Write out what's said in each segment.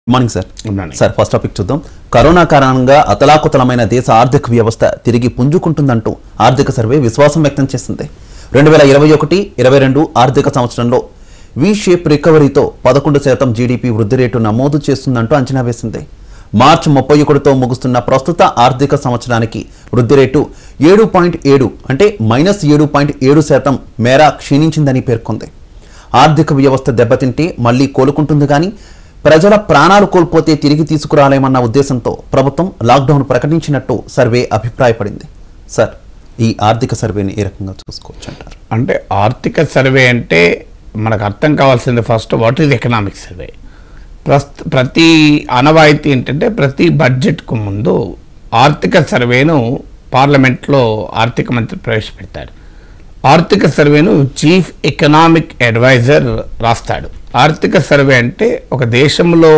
Morning sir ఉన్నాను. Sir first topic చూద్దాం corona కారణంగా అతలాకుతలమైన దేశ ఆర్థిక వ్యవస్థ తిరిగి పుంజుకుంటుందంటూ ఆర్థిక సర్వే విశ్వాసం వ్యక్తం చేసింది రెండు వేల ఇరవై ఒకటి ఇరవై రెండు ఆర్థిక సంవత్సరంలో వి షేప్ రికవరీతో పదకొండు శాతం జీడీపీ వృద్ధి రేటు నమోదు చేస్తుందంటూ అంచనా వేసింది మార్చి ముప్పై ఒకటితో ముగుస్తున్న ప్రస్తుత ఆర్థిక సంవత్సరానికి వృద్ధి రేటు ఏడు పాయింట్ ఏడు అంటే మైనస్ ఏడు పాయింట్ ఏడు శాతం మేర క్షీణించిందని పేర్కొంది ఆర్థిక వ్యవస్థ దెబ్బతింటే మళ్లీ కోలుకుంటుంది కానీ ప్రజల ప్రాణాలు కోల్పోతే తిరిగి తీసుకురాలేమన్న ఉద్దేశంతో ప్రభుత్వం లాక్డౌన్ ప్రకటించినట్టు సర్వే అభిప్రాయపడింది సార్ ఈ ఆర్థిక సర్వేని ఏ రకంగా చూసుకోవచ్చు అంటారు అంటే ఆర్థిక సర్వే అంటే మనకు అర్థం కావాల్సింది first what is economic survey ప్రస్తు ప్రతి ఆనవాయితీ ఏంటంటే ప్రతి బడ్జెట్కు ముందు ఆర్థిక సర్వేను పార్లమెంట్లో ఆర్థిక మంత్రి ప్రవేశపెడతారు ఆర్థిక సర్వేను చీఫ్ ఎకనామిక్ అడ్వైజర్ రాస్తాడు ఆర్థిక సర్వే అంటే ఒక దేశంలో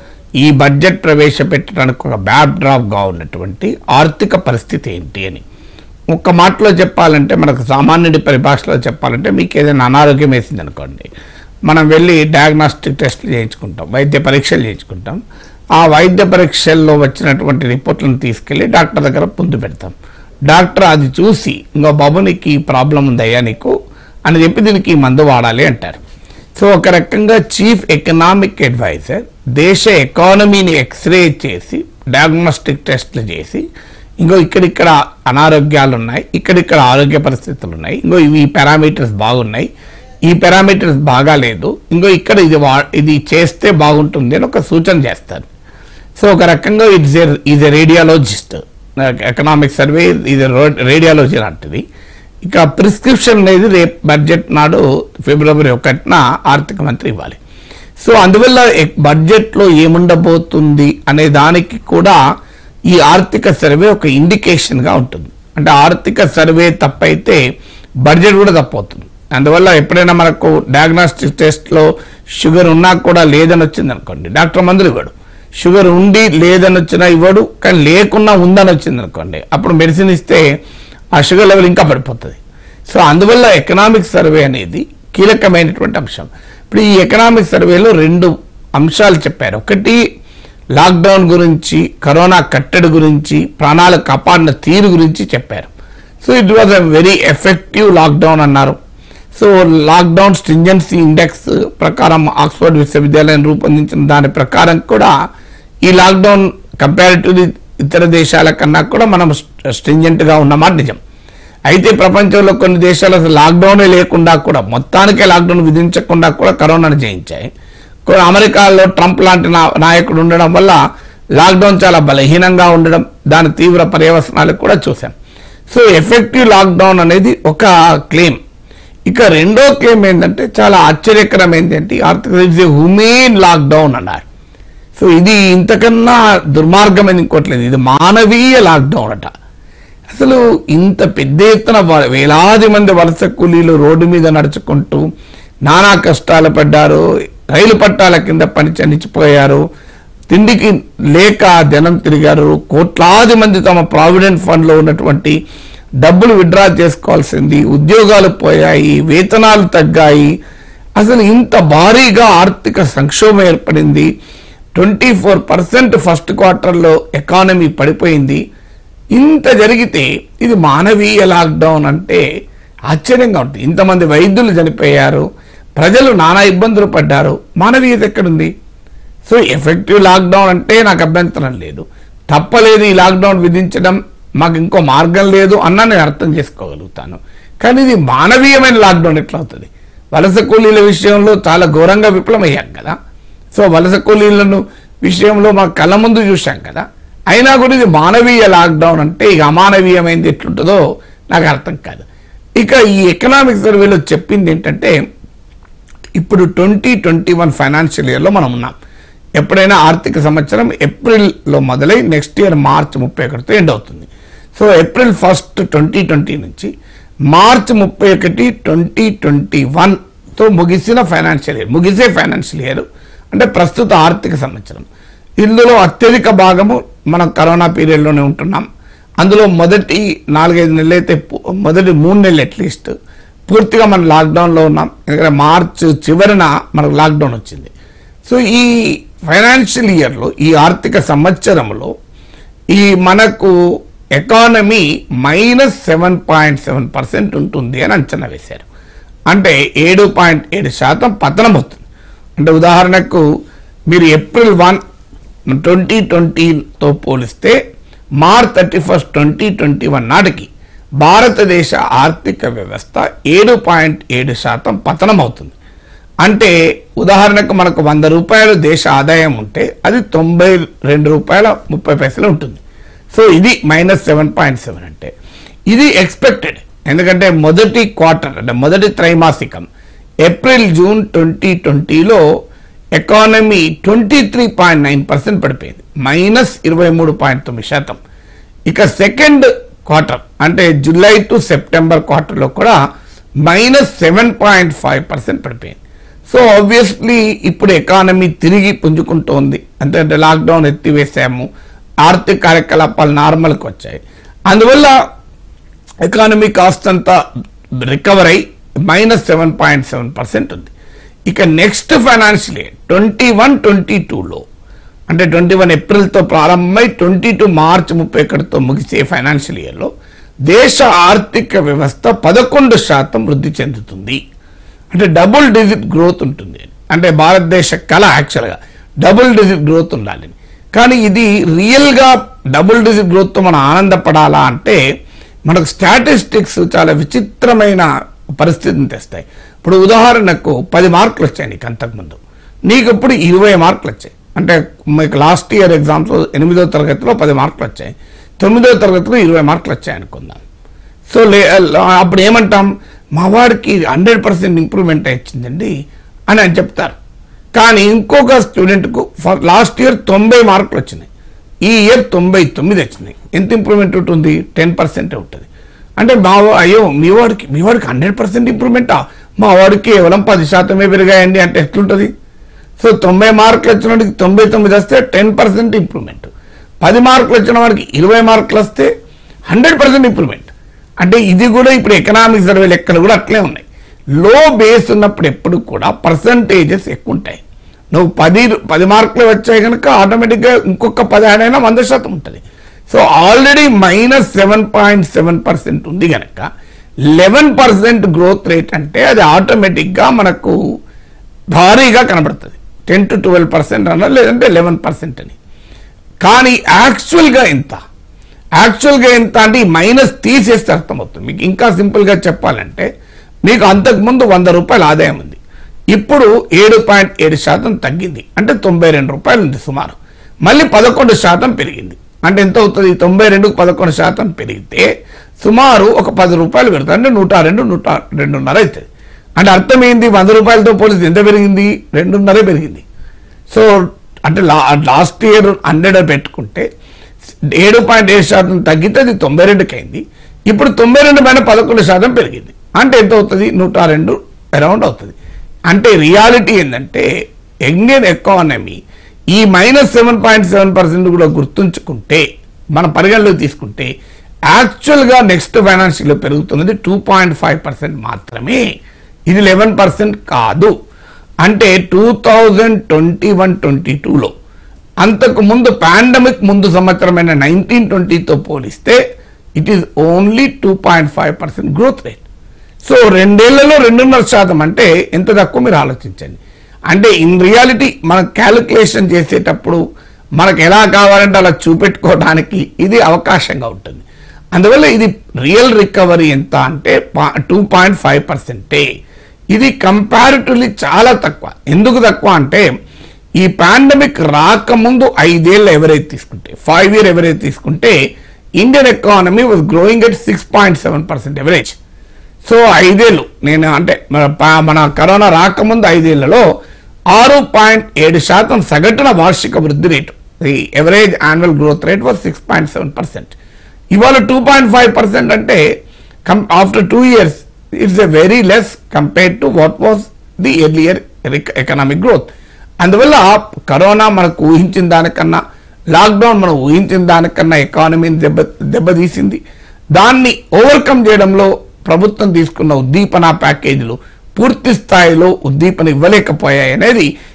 ఈ బడ్జెట్ ప్రవేశపెట్టడానికి ఒక బ్యాక్ డ్రాప్గా ఉన్నటువంటి ఆర్థిక పరిస్థితి ఏంటి అని ఒక్క మాటలో చెప్పాలంటే మనకు సామాన్యుడి పరిభాషలో చెప్పాలంటే మీకు ఏదైనా అనారోగ్యం వేసింది అనుకోండి మనం వెళ్ళి డయాగ్నాస్టిక్ టెస్ట్లు చేయించుకుంటాం వైద్య పరీక్షలు చేయించుకుంటాం ఆ వైద్య పరీక్షల్లో వచ్చినటువంటి రిపోర్ట్లను తీసుకెళ్ళి డాక్టర్ దగ్గర పొందు పెడతాం డాక్టర్ అది చూసి ఇంకో బాబు నీకు ఈ ప్రాబ్లం ఉందయ్యా నీకు అని చెప్పి దీనికి ఈ మందు వాడాలి అంటారు సో ఒక రకంగా చీఫ్ ఎకనామిక్ అడ్వైజర్ దేశ ఎకానమీని ఎక్స్రే చేసి డయాగ్నోస్టిక్ టెస్ట్లు చేసి ఇంకో ఇక్కడిక్కడ అనారోగ్యాలు ఉన్నాయి ఇక్కడిక్కడ ఆరోగ్య పరిస్థితులు ఉన్నాయి ఇంకో ఇవి ఈ పారామీటర్స్ బాగున్నాయి ఈ పారామీటర్స్ బాగాలేదు ఇంకో ఇక్కడ ఇది వా ఇది చేస్తే బాగుంటుంది అని ఒక సూచన చేస్తారు సో ఒక రకంగా it's is a radiologist economic survey ఇది రేడియాలజీ లాంటిది ఇక ప్రిస్క్రిప్షన్ అనేది రేపు బడ్జెట్ నాడు ఫిబ్రవరి ఒకటిన ఆర్థిక మంత్రి ఇవ్వాలి సో అందువల్ల ఎక్- బడ్జెట్లో ఏముండబోతుంది అనే దానికి కూడా ఈ ఆర్థిక సర్వే ఒక ఇండికేషన్గా ఉంటుంది అంటే ఆర్థిక సర్వే తప్పైతే బడ్జెట్ కూడా తప్పవుతుంది అందువల్ల ఎప్పుడైనా మనకు డయాగ్నోస్టిక్ టెస్ట్లో షుగర్ ఉన్నా కూడా లేదని వచ్చింది అనుకోండి డాక్టర్ మందులు ఇవ్వడు షుగర్ ఉండి లేదని వచ్చినా ఇవ్వడు కానీ లేకున్నా ఉందని వచ్చింది అనుకోండి అప్పుడు మెడిసిన్ ఇస్తే ఆ షుగర్ లెవెల్ ఇంకా పడిపోతుంది సో అందువల్ల ఎకనామిక్ సర్వే అనేది కీలకమైనటువంటి అంశం ఇప్పుడు ఈ ఎకనామిక్ సర్వేలో రెండు అంశాలు చెప్పారు ఒకటి లాక్డౌన్ గురించి కరోనా కట్టడి గురించి ప్రాణాలు కాపాడిన తీరు గురించి చెప్పారు so it was a very effective lockdown అన్నారు సో లాక్డౌన్ స్ట్రింజెన్సీ ఇండెక్స్ ప్రకారం ఆక్స్ఫర్డ్ విశ్వవిద్యాలయం రూపొందించిన దాని ప్రకారం కూడా ఈ లాక్డౌన్ కంపారిటివ్లీ ఇతర దేశాల కన్నా కూడా మనం స్ట్రింజెంట్గా ఉన్నమాట నిజం అయితే ప్రపంచంలో కొన్ని దేశాలు అసలు లాక్డౌనే లేకుండా కూడా మొత్తానికే లాక్డౌన్ విధించకుండా కూడా కరోనాను జయించాయి కొన్ని అమెరికాలో ట్రంప్ లాంటి నా- నాయకుడు ఉండడం వల్ల లాక్డౌన్ చాలా బలహీనంగా ఉండడం దాని తీవ్ర పర్యవసనాలు కూడా చూసాం సో ఎఫెక్టివ్ లాక్డౌన్ అనేది ఒక క్లెయిమ్ ఇక రెండో క్లెయిమ్ ఏంటంటే చాలా ఆశ్చర్యకరం ఏంటంటే ఆర్థిక హ్యూమేన్ లాక్డౌన్ అన్నారు సో ఇది ఇంతకన్నా దుర్మార్గమైన ఇంకోట్లేదు ఇది మానవీయ లాక్డౌన్ అట అసలు ఇంత పెద్ద ఎత్తున వ- వేలాది మంది వలస కూలీలు రోడ్డు మీద నడుచుకుంటూ నానా కష్టాలు పడ్డారు రైలు పట్టాల కింద పని చనిచిపోయారు తిండికి లేక జనం తిరిగారు కోట్లాది మంది తమ ప్రావిడెంట్ ఫండ్లో ఉన్నటువంటి డబ్బులు విడ్రా చేసుకోవాల్సింది ఉద్యోగాలు పోయాయి వేతనాలు తగ్గాయి అసలు ఇంత భారీగా ఆర్థిక సంక్షోభం ఏర్పడింది ట్వంటీ ఫోర్ పర్సెంట్ ఫస్ట్ క్వార్టర్లో ఎకానమీ పడిపోయింది ఇంత జరిగితే ఇది మానవీయ లాక్డౌన్ అంటే ఆశ్చర్యంగా ఉంటుంది ఇంతమంది వైద్యులు చనిపోయారు ప్రజలు నానా ఇబ్బందులు పడ్డారు మానవీయత ఎక్కడుంది సో ఎఫెక్టివ్ లాక్డౌన్ అంటే నాకు అభ్యంతరం లేదు తప్పలేదు ఈ లాక్డౌన్ విధించడం మాకు ఇంకో మార్గం లేదు అన్న నేను అర్థం చేసుకోగలుగుతాను కానీ ఇది మానవీయమైన లాక్డౌన్ ఎట్లా అవుతుంది వలస కూలీల విషయంలో చాలా ఘోరంగా విఫలమయ్యాం కదా సో వలస కూలీలను విషయంలో మా కళ్ళ ముందు చూశాం కదా అయినా కూడా ఇది మానవీయ లాక్డౌన్ అంటే ఇక అమానవీయమైనది ఎట్లుంటుందో నాకు అర్థం కాదు ఇక ఈ ఎకనామిక్ సర్వేలో చెప్పింది ఏంటంటే ఇప్పుడు ట్వంటీ ట్వంటీ వన్ ఫైనాన్షియల్ ఇయర్లో మనం ఉన్నాం ఎప్పుడైనా ఆర్థిక సంవత్సరం ఏప్రిల్లో మొదలై నెక్స్ట్ ఇయర్ మార్చ్ ముప్పై ఒకటితో ఎండ్ అవుతుంది so April first twenty twenty నుంచి మార్చ్ ముప్పై ఒకటి ట్వంటీ ట్వంటీ వన్తో ముగిసిన ఫైనాన్షియల్ ఇయర్ ముగిసే ఫైనాన్షియల్ ఇయర్ అంటే ప్రస్తుత ఆర్థిక సంవత్సరం ఇందులో అత్యధిక భాగము మనం కరోనా పీరియడ్లోనే ఉంటున్నాం అందులో మొదటి నాలుగైదు నెలలు అయితే పు- మొదటి మూడు నెలలు అట్లీస్ట్ పూర్తిగా మనం లాక్డౌన్లో ఉన్నాం ఎందుకంటే మార్చ్ చివరిన మనకు లాక్డౌన్ వచ్చింది సో ఈ ఫైనాన్షియల్ ఇయర్లో ఈ ఆర్థిక సంవత్సరంలో ఈ మనకు economy minus seven point seven percent ఉంటుంది అని అంచనా వేశారు అంటే ఏడు పాయింట్ ఏడు శాతం పతనం అవుతుంది అంటే ఉదాహరణకు మీరు ఏప్రిల్ వన్ ట్వంటీ ట్వంటీతో పోలిస్తే March thirty first twenty twenty one నాటికి భారతదేశ ఆర్థిక వ్యవస్థ ఏడు పాయింట్ ఏడు శాతం పతనం అవుతుంది అంటే ఉదాహరణకు మనకు వంద రూపాయలు దేశ ఆదాయం ఉంటే అది తొంభై రెండు రూపాయల ముప్పై పైసలు ఉంటుంది సో ఇది మైనస్ సెవెన్ పాయింట్ సెవెన్ అంటే ఇది ఎక్స్పెక్టెడ్ ఎందుకంటే మొదటి క్వార్టర్ అంటే మొదటి త్రైమాసికం ఏప్రిల్ జూన్ ట్వంటీ ట్వంటీలో economy twenty three point nine percent పడిపోయింది మైనస్ ఇరవై మూడు పాయింట్ తొమ్మిది శాతం ఇక సెకండ్ క్వార్టర్ అంటే జూలై టు సెప్టెంబర్ క్వార్టర్లో కూడా minus seven point five percent పడిపోయింది సో ఆబ్వియస్లీ ఇప్పుడు ఎకానమీ తిరిగి పుంజుకుంటోంది అంటే లాక్డౌన్ ఎత్తివేసాము ఆర్థిక కార్యకలాపాలు నార్మల్కి వచ్చాయి అందువల్ల ఎకానమీ కాస్తంత రికవర్ అయి minus seven point seven percent ఉంది ఇక next financial year twenty one twenty టూలో అంటే ట్వంటీ వన్ ఏప్రిల్తో ప్రారంభమై ట్వంటీ టూ మార్చ్ ముప్పై ఒకటితో ముగిసే ఫైనాన్షియల్ ఇయర్లో దేశ ఆర్థిక వ్యవస్థ పదకొండు శాతం వృద్ధి చెందుతుంది అంటే డబుల్ డిజిట్ గ్రోత్ ఉంటుంది అంటే భారతదేశ కళ యాక్చువల్గా డబుల్ డిజిట్ గ్రోత్ ఉండాలి కానీ ఇది రియల్గా డబుల్ డిజిట్ గ్రోత్తో మనం ఆనందపడాలా అంటే మనకు స్టాటిస్టిక్స్ చాలా విచిత్రమైన పరిస్థితిని తెస్తాయి ఇప్పుడు ఉదాహరణకు పది మార్కులు వచ్చాయి నీకు అంతకుముందు నీకు ఇప్పుడు ఇరవై మార్కులు వచ్చాయి అంటే మీకు లాస్ట్ ఇయర్ ఎగ్జామ్స్ ఎనిమిదో తరగతిలో పది మార్కులు వచ్చాయి తొమ్మిదో తరగతిలో ఇరవై మార్కులు వచ్చాయి అనుకుందాం సో లే అప్పుడు ఏమంటాం మా వాడికి హండ్రెడ్ పర్సెంట్ ఇంప్రూవ్మెంట్ వచ్చిందండి అని అని చెప్తారు కానీ ఇంకొక స్టూడెంట్కు లాస్ట్ ఇయర్ తొంభై మార్కులు వచ్చినాయి ఈ ఇయర్ తొంభై తొమ్మిది వచ్చినాయి ఎంత ఇంప్రూవ్మెంట్ ఉంటుంది టెన్ పర్సెంట్ ఉంటుంది అంటే మా వా- అయ్యో మీ వాడికి మీ వాడికి హండ్రెడ్ పర్సెంట్ ఇంప్రూవ్మెంటా మా వాడికి కేవలం పది శాతమే పెరిగాయండి అంటే ఎట్లుంటుంది సో తొంభై మార్కులు వచ్చిన వాడికి తొంభై తొమ్మిది వస్తే టెన్ పర్సెంట్ ఇంప్రూవ్మెంట్ పది మార్కులు వచ్చిన వాడికి ఇరవై మార్కులు వస్తే హండ్రెడ్ పర్సెంట్ ఇంప్రూవ్మెంట్ అంటే ఇది కూడా ఇప్పుడు ఎకనామిక్ సర్వే లెక్కలు కూడా అట్లే ఉన్నాయి లో బేస్ ఉన్నప్పుడు ఎప్పుడు కూడా పర్సంటేజెస్ ఎక్కువ ఉంటాయి నువ్వు పది పది మార్కులు వచ్చాయి కనుక ఆటోమేటిక్గా ఇంకొక పదిహేను అయినా వంద శాతం ఉంటుంది so already minus seven point seven percent ఉంది కనుక లెవెన్ పర్సెంట్ గ్రోత్ రేట్ అంటే అది ఆటోమేటిక్గా మనకు భారీగా కనబడుతుంది టెన్ టు ట్వెల్వ్ పర్సెంట్ అన్న లేదంటే లెవెన్ పర్సెంట్ అని కానీ యాక్చువల్గా ఎంత యాక్చువల్గా ఎంత అంటే ఈ మైనస్ తీసేస్తే అర్థమవుతుంది మీకు ఇంకా సింపుల్గా చెప్పాలంటే మీకు అంతకుముందు వంద రూపాయల ఆదాయం ఉంది ఇప్పుడు ఏడు పాయింట్ ఏడు శాతం తగ్గింది అంటే తొంభై రెండు రూపాయలు ఉంది సుమారు మళ్ళీ పదకొండు శాతం పెరిగింది అంటే ఎంత అవుతుంది తొంభై రెండుకు పదకొండు శాతం పెరిగితే సుమారు ఒక పది రూపాయలు పెడుతుంది అంటే నూట రెండు నూట రెండున్నర అవుతుంది అంటే అర్థం ఏంది వంద రూపాయలతో పోలిస్తే ఎంత పెరిగింది రెండున్నరే పెరిగింది సో అంటే లా లాస్ట్ ఇయర్ హండ్రెడ్ పెట్టుకుంటే ఏడు పాయింట్ ఏడు శాతం తగ్గితే అది తొంభై రెండుకి అయింది ఇప్పుడు తొంభై రెండు పైన పదకొండు శాతం పెరిగింది అంటే ఎంత అవుతుంది నూట రెండు అరౌండ్ అవుతుంది అంటే రియాలిటీ ఏంటంటే ఇండియన్ ఎకానమీ ఈ minus seven point seven percent కూడా గుర్తుంచుకుంటే మన పరిగణలోకి తీసుకుంటే యాక్చువల్గా నెక్స్ట్ ఫైనాన్షియల్ పెరుగుతున్నది టూ పాయింట్ ఫైవ్ పర్సెంట్ మాత్రమే ఇది లెవెన్ పర్సెంట్ కాదు అంటే two thousand twenty one twenty టూలో అంతకు ముందు పాండమిక్ ముందు సంవత్సరమైన నైన్టీన్ ట్వంటీతో పోలిస్తే it is only two point five percent growth rate so రెండేళ్లలో రెండున్నర శాతం అంటే ఎంత తక్కువ మీరు ఆలోచించండి అంటే ఇన్ రియాలిటీ మనం క్యాలిక్యులేషన్ చేసేటప్పుడు మనకు ఎలా కావాలంటే అలా చూపెట్టుకోవడానికి ఇది అవకాశంగా ఉంటుంది అందువల్ల ఇది రియల్ రికవరీ ఎంత అంటే టూ పాయింట్ ఫైవ్ పర్సెంటే ఇది కంపారిటివ్లీ చాలా తక్కువ ఎందుకు తక్కువ అంటే ఈ పాండమిక్ రాకముందు ఐదేళ్ళు ఎవరైతే తీసుకుంటే ఫైవ్ ఇయర్ ఎవరైతే తీసుకుంటే Indian economy was growing at six point seven percent average so ఐదేళ్ళు నేను అంటే మన పా- మన కరోనా రాకముందు ఐదేళ్లలో ఆరు పాయింట్ ఏడు శాతం సగటున వార్షిక వృద్ధి రేటు the average annual growth rate was six point seven percent ఇవాళ టూ పాయింట్ ఫైవ్ పర్సెంట్ అంటే come after two years it's a very less compared to what was the earlier economic growth అందువల్ల corona మనకు ఊహించిన దానికన్నా lockdown మనం ఊహించిన దానికన్నా ఎకానమీని దెబ్బ దెబ్బతీసింది దాన్ని ఓవర్కమ్ చేయడంలో ప్రభుత్వం తీసుకున్న ఉద్దీపన ప్యాకేజీలు పూర్తి స్థాయిలో ఉద్దీపన ఇవ్వలేకపోయాయి అనేది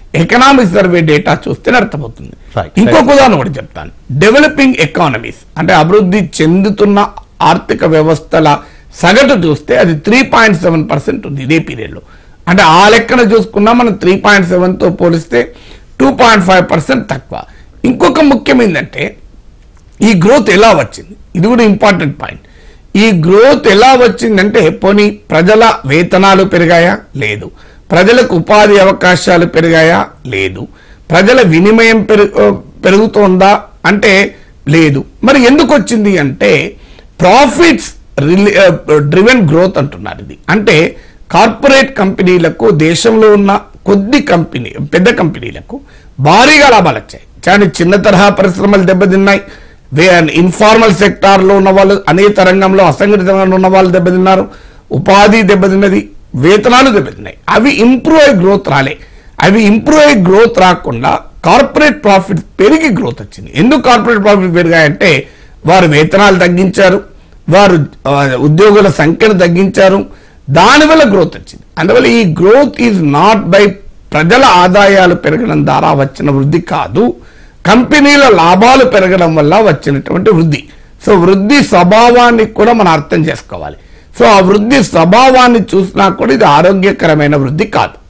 ఎకనామిక్ సర్వే డేటా చూస్తే అర్థమవుతుంది Right. ఇంకొక ఉదాహరణ కూడా చెప్తాను డెవలపింగ్ ఎకానమీస్ అంటే అభివృద్ధి చెందుతున్న ఆర్థిక వ్యవస్థల సగటు చూస్తే అది త్రీ పాయింట్ సెవెన్ పర్సెంట్ ఉంది ఇదే పీరియడ్లో అంటే ఆ లెక్కన చూసుకున్నా మనం త్రీ పాయింట్ సెవెన్తో పోలిస్తే టూ పాయింట్ ఫైవ్ పర్సెంట్ తక్కువ ఇంకొక ముఖ్యం ఏంటంటే ఈ గ్రోత్ ఎలా వచ్చింది ఇది కూడా ఇంపార్టెంట్ పాయింట్ ఈ గ్రోత్ ఎలా వచ్చిందంటే పోనీ ప్రజల వేతనాలు పెరిగాయా లేదు ప్రజలకు ఉపాధి అవకాశాలు పెరిగాయా లేదు ప్రజల వినిమయం పెరుగు పెరుగుతోందా అంటే లేదు మరి ఎందుకు వచ్చింది అంటే ప్రాఫిట్స్ డ్రివెన్ గ్రోత్ అంటున్నారు ఇది అంటే కార్పొరేట్ కంపెనీలకు దేశంలో ఉన్న కొద్ది కంపెనీ పెద్ద కంపెనీలకు భారీగా లాభాలు వచ్చాయి కానీ చిన్న తరహా పరిశ్రమలు దెబ్బతిన్నాయి ఇన్ఫార్మల్ సెక్టార్లో ఉన్న వాళ్ళు అనేక రంగంలో అసంఘటిత రంగంలో ఉన్న వాళ్ళు దెబ్బతిన్నారు ఉపాధి దెబ్బతిన్నది వేతనాలు దెబ్బతిన్నాయి అవి ఇంప్రూవ్ అయ్యి గ్రోత్ రాలే అవి ఇంప్రూవ్ అయ్యి గ్రోత్ రాకుండా కార్పొరేట్ ప్రాఫిట్ పెరిగి గ్రోత్ వచ్చింది ఎందుకు కార్పొరేట్ ప్రాఫిట్ పెరిగాయంటే వారు వేతనాలు తగ్గించారు వారు ఆ, ఉద్యోగుల సంఖ్యను తగ్గించారు దానివల్ల గ్రోత్ వచ్చింది అందువల్ల ఈ గ్రోత్ ఈజ్ నాట్ బై ప్రజల ఆదాయాలు పెరగడం ద్వారా వచ్చిన వృద్ధి కాదు కంపెనీల లాభాలు పెరగడం వల్ల వచ్చినటువంటి వృద్ధి సో వృద్ధి స్వభావాన్ని కూడా మనం అర్థం చేసుకోవాలి సో ఆ వృద్ధి స్వభావాన్ని చూసినా కూడా ఇది ఆరోగ్యకరమైన వృద్ధి కాదు